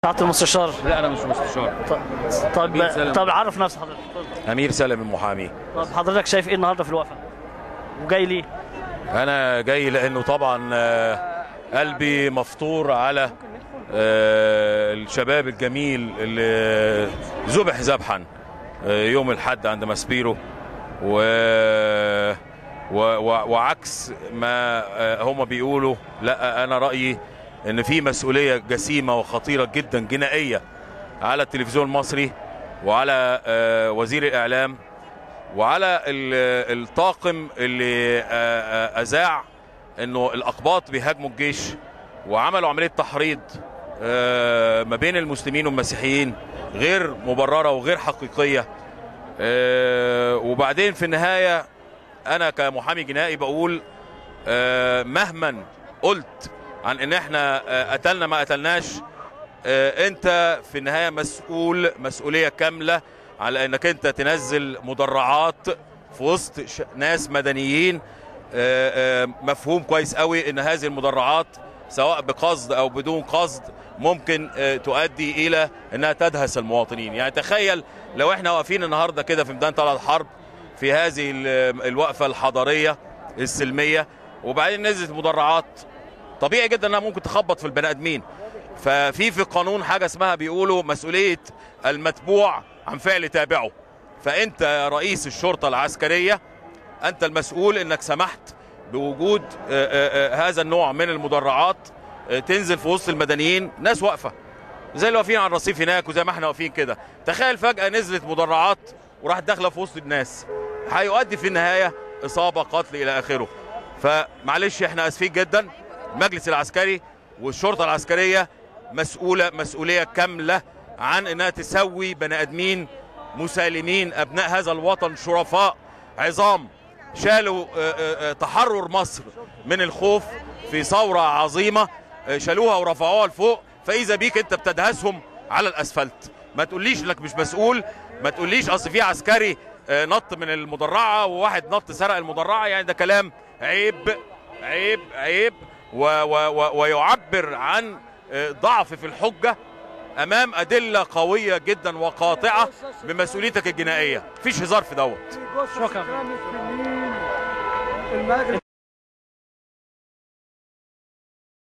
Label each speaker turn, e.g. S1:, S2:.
S1: سعاده المستشار
S2: لا انا مش مستشار
S1: طب
S2: أمير سلام.
S1: طب عرف نفسك حضرتك اتفضل.
S2: امير سلام المحامي
S1: طب حضرتك شايف ايه النهارده في الوقفه وجاي ليه
S2: انا جاي لانه طبعا آه، قلبي مفطور على آه، الشباب الجميل اللي ذبح ذبحا آه، يوم الحد عند ماسبيرو و و- و- وعكس ما آه، هم بيقولوا لا انا رايي ان في مسؤوليه جسيمه وخطيره جدا جنائيه على التلفزيون المصري وعلى آه، وزير الاعلام وعلى ال- الطاقم اللي آه، آه، اذاع انه الاقباط بيهاجموا الجيش وعملوا عمليه تحريض آه، ما بين المسلمين والمسيحيين غير مبرره وغير حقيقيه آه، وبعدين في النهايه انا كمحامي جنائي بقول آه، مهما قلت عن ان احنا آه، قتلنا ما قتلناش آه، انت في النهايه مسؤول مسؤوليه كامله على انك انت تنزل مدرعات في وسط ش- ناس مدنيين آه، آه، مفهوم كويس قوي ان هذه المدرعات سواء بقصد او بدون قصد ممكن آه، تؤدي الى انها تدهس المواطنين يعني تخيل لو احنا واقفين النهارده كده في ميدان طلعت حرب في هذه ال- الوقفه الحضاريه السلميه وبعدين نزلت مدرعات طبيعي جدا انها ممكن تخبط في البني ادمين ففي في القانون حاجه اسمها بيقولوا مسؤوليه المتبوع عن فعل تابعه فانت يا رئيس الشرطه العسكريه انت المسؤول انك سمحت بوجود آه، آه، آه، هذا النوع من المدرعات آه، تنزل في وسط المدنيين ناس واقفه زي اللي واقفين على الرصيف هناك وزي ما احنا واقفين كده تخيل فجاه نزلت مدرعات وراحت داخله في وسط الناس هيؤدي في النهايه اصابه قتل الى اخره فمعلش احنا اسفين جدا المجلس العسكري والشرطه العسكريه مسؤوله مسؤوليه كامله عن انها تسوي بني ادمين مسالمين ابناء هذا الوطن شرفاء عظام شالوا آه، آه، آه، تحرر مصر من الخوف في ثوره عظيمه آه، شالوها ورفعوها لفوق فاذا بيك انت بتدهسهم على الاسفلت ما تقوليش انك مش مسؤول ما تقوليش اصل في عسكري آه، نط من المدرعه وواحد نط سرق المدرعه يعني ده كلام عيب عيب عيب و و و ويعبر عن آه، ضعف في الحجه امام ادله قويه جدا وقاطعه بمسؤوليتك الجنائيه مفيش هزار في دوت
S1: شكرا
S3: المجلس